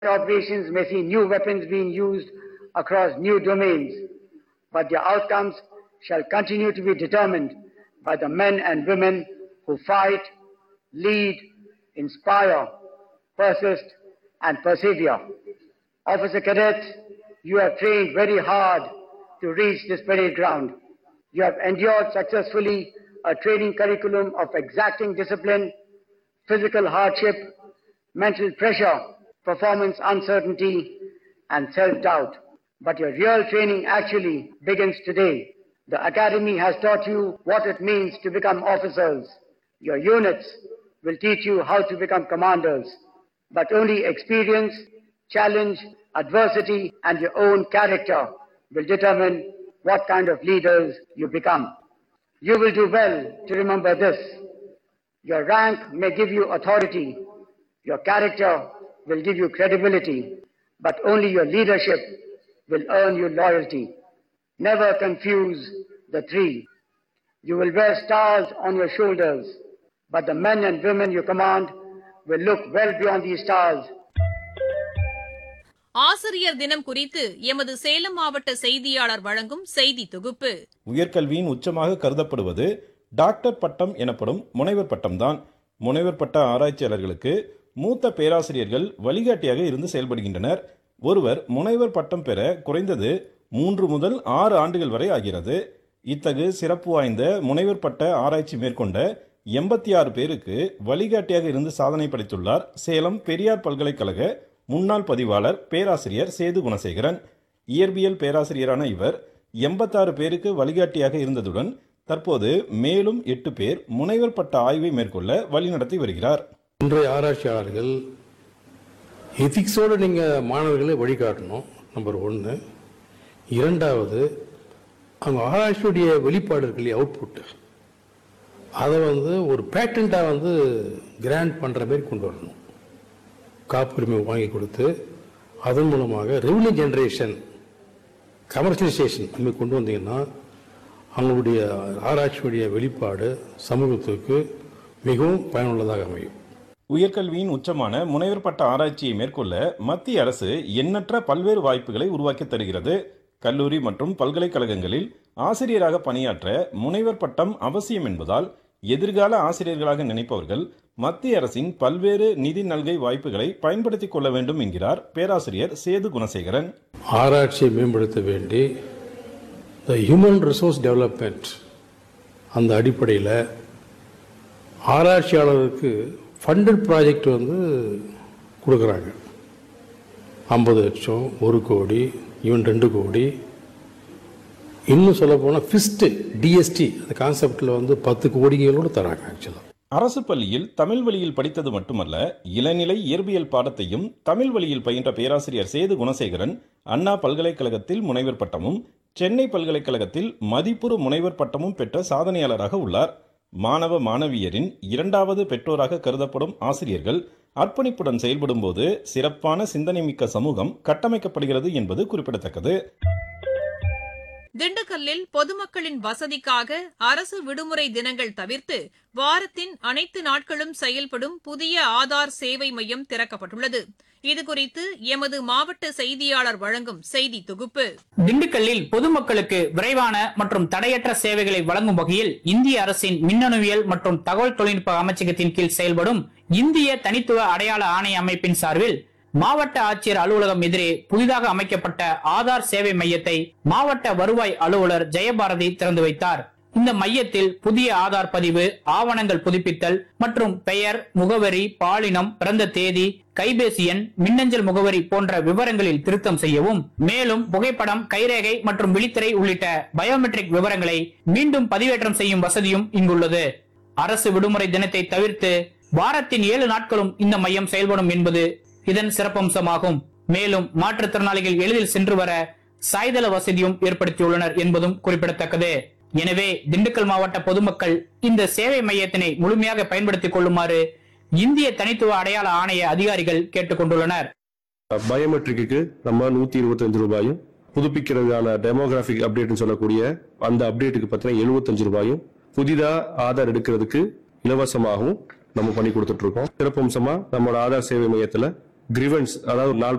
Operations may see new weapons being used across new domains, but their outcomes shall continue to be determined by the men and women who fight, lead, inspire, persist, and persevere. Officer cadets, you have trained very hard to reach this parade ground. You have endured successfully a training curriculum of exacting discipline, physical hardship, mental pressure, performance uncertainty, and self-doubt. But your real training actually begins today. The Academy has taught you what it means to become officers. Your units will teach you how to become commanders. But only experience, challenge, adversity, and your own character will determine what kind of leaders you become. You will do well to remember this. Your rank may give you authority. Your character will give you credibility. But only your leadership will earn you loyalty. Never confuse the three. You will wear stars on your shoulders, but the men and women you command will look well beyond these stars ஆசிரியர் தினம் குறித்து எமது சேலம் மாவட்ட செய்தியாளர் வழங்கும் செய்தி தொகுப்பு உயர்கல்வியின் உச்சமாக கருதப்படுவது டாக்டர் பட்டம் எனப்படும் முனைவர் பட்டம்தான் முனைவர் பட்ட ஆராய்ச்சியாளர்களுக்கு மூத்த பேராசிரியர்கள் வழிகாட்டியாக இருந்து செயல்படுகின்றனர் ஒருவர் முனைவர் பட்டம் பெற குறைந்தது மூன்று முதல் ஆறு ஆண்டுகள் வரை ஆகிறது இத்தகு சிறப்பு வாய்ந்த முனைவர் பட்ட ஆராய்ச்சி மேற்கொண்ட எண்பத்தி ஆறு பேருக்கு வழிகாட்டியாக இருந்து சாதனை படைத்துள்ளார் சேலம் பெரியார் பல்கலைக்கழக முன்னாள் பதிவாளர் பேராசிரியர் சேது குணசேகரன் இயற்பியல் பேராசிரியரான இவர் எண்பத்தாறு பேருக்கு வழிகாட்டியாக இருந்ததுடன் தற்போது மேலும் எட்டு பேர் முனைவர் பட்ட ஆய்வை மேற்கொள்ள வழிநடத்தி வருகிறார் இன்றைய ஆராய்ச்சியாளர்கள் எதிக்ஸோடு நீங்கள் மாணவர்களை வழிகாட்டணும் நம்பர் ஒன்று இரண்டாவது அவங்க ஆராய்ச்சியுடைய வெளிப்பாடு இருக்கு இல்லையா அவுட்புட்டு அதை வந்து ஒரு பேட்டண்ட்டாக வந்து கிராண்ட் பண்ணுற மாதிரி கொண்டு வரணும் காப்புரிமை வாங்கி கொடுத்து அதன் மூலமாக ரெவன்யூ ஜெனரேஷன் கமர்ஷியலைசேஷன் அந்த கொண்டு வந்தீங்கன்னா அவங்களுடைய ஆராய்ச்சியுடைய வெளிப்பாடு சமூகத்துக்கு மிகவும் பயனுள்ளதாக அமையும் உயர்கல்வியின் உச்சமான முனைவர் பட்ட ஆராய்ச்சியை மேற்கொள்ள மத்திய அரசு எண்ணற்ற பல்வேறு வாய்ப்புகளை உருவாக்கி தருகிறது கல்லூரி மற்றும் பல்கலைக்கழகங்களில் ஆசிரியராக பணியாற்ற முனைவர் பட்டம் அவசியம் என்பதால் எதிர்கால ஆசிரியர்களாக நினைப்பவர்கள் மத்திய அரசின் பல்வேறு நிதி நல்கை வாய்ப்புகளை பயன்படுத்திக் கொள்ள வேண்டும் என்கிறார் பேராசிரியர் சேது குணசேகரன் ஆராய்ச்சியை மேம்படுத்த வேண்டி த ஹியூமன் ரிசோர்ஸ் டெவலப்மெண்ட் அந்த அடிப்படையில் ஆராய்ச்சியாளருக்கு ஃபண்டட் ப்ராஜெக்ட் வந்து கொடுக்குறாங்க ஐம்பது லட்சம் ஒரு கோடி ஈவன் ரெண்டு கோடி இன்னும் சொல்ல போனால் ஃபிஸ்ட்டு டிஎஸ்டி அந்த கான்செப்டில் வந்து பத்து கோடிகளோடு தராங்க ஆக்சுவலாக அரசு பள்ளியில் தமிழ் வழியில் படித்தது மட்டுமல்ல இளநிலை இயற்பியல் பாடத்தையும் தமிழ் வழியில் பயின்ற பேராசிரியர் சேது குணசேகரன் அண்ணா பல்கலைக்கழகத்தில் முனைவர் பட்டமும் சென்னை பல்கலைக்கழகத்தில் மதிப்புறு முனைவர் பட்டமும் பெற்ற சாதனையாளராக உள்ளார் மாணவ மாணவியரின் இரண்டாவது பெற்றோராக கருதப்படும் ஆசிரியர்கள் அர்ப்பணிப்புடன் செயல்படும்போது சிறப்பான சிந்தனை மிக்க சமூகம் கட்டமைக்கப்படுகிறது என்பது குறிப்பிடத்தக்கது திண்டுக்கல்லில் பொதுமக்களின் வசதிக்காக அரசு விடுமுறை தினங்கள் தவிர்த்து வாரத்தின் அனைத்து நாட்களும் செயல்படும் புதிய ஆதார் சேவை மையம் திறக்கப்பட்டுள்ளது இதுகுறித்து எமது மாவட்ட செய்தியாளர் வழங்கும் செய்தி தொகுப்பு திண்டுக்கல்லில் பொதுமக்களுக்கு விரைவான மற்றும் தடையற்ற சேவைகளை வழங்கும் வகையில் இந்திய அரசின் மின்னணுவியல் மற்றும் தகவல் தொழில்நுட்ப அமைச்சகத்தின் கீழ் செயல்படும் இந்திய தனித்துவ அடையாள ஆணைய அமைப்பின் சார்பில் மாவட்ட ஆட்சியர் அலுவலகம் எதிரே புதிதாக அமைக்கப்பட்ட ஆதார் சேவை மையத்தை மாவட்ட வருவாய் அலுவலர் ஜெயபாரதி திறந்து வைத்தார் இந்த மையத்தில் புதிய ஆதார் பதிவு ஆவணங்கள் புதுப்பித்தல் மற்றும் பெயர் முகவரி பாலினம் பிறந்த தேதி கைபேசி எண் மின்னஞ்சல் முகவரி போன்ற விவரங்களில் திருத்தம் செய்யவும் மேலும் புகைப்படம் கைரேகை மற்றும் விழித்திரை உள்ளிட்ட பயோமெட்ரிக் விவரங்களை மீண்டும் பதிவேற்றம் செய்யும் வசதியும் இங்குள்ளது அரசு விடுமுறை தினத்தை தவிர்த்து வாரத்தின் ஏழு நாட்களும் இந்த மையம் செயல்படும் என்பது இதன் சிறப்பம்சமாகும் மேலும் மாற்றுத்திறனாளிகள் எளிதில் சென்று வர சாய்தள வசதியும் ஏற்படுத்தியுள்ளனர் என்பதும் குறிப்பிடத்தக்கது எனவே திண்டுக்கல் மாவட்ட பொதுமக்கள் இந்த சேவை மையத்தினை முழுமையாக பயன்படுத்திக் கொள்ளுமாறு இந்திய தனித்துவ அடையாள ஆணைய அதிகாரிகள் கேட்டுக் கொண்டுள்ளனர் பயோமெட்ரிக்கு நம்ம நூத்தி இருபத்தஞ்சு ரூபாயும் புதுப்பிக்கிறதுக்கான டெமோகிராபிக் அப்டேட்னு சொல்லக்கூடிய அந்த அப்டேட்டுக்கு பார்த்தீங்கன்னா எழுபத்தஞ்சு ரூபாயும் புதிதா ஆதார் எடுக்கிறதுக்கு இலவசமாகவும் நம்ம பண்ணி கொடுத்துட்டு இருக்கோம் சிறப்பம்சமா நம்மளோட ஆதார் சேவை மையத்துல கிரிவன்ஸ் அதாவது நாள்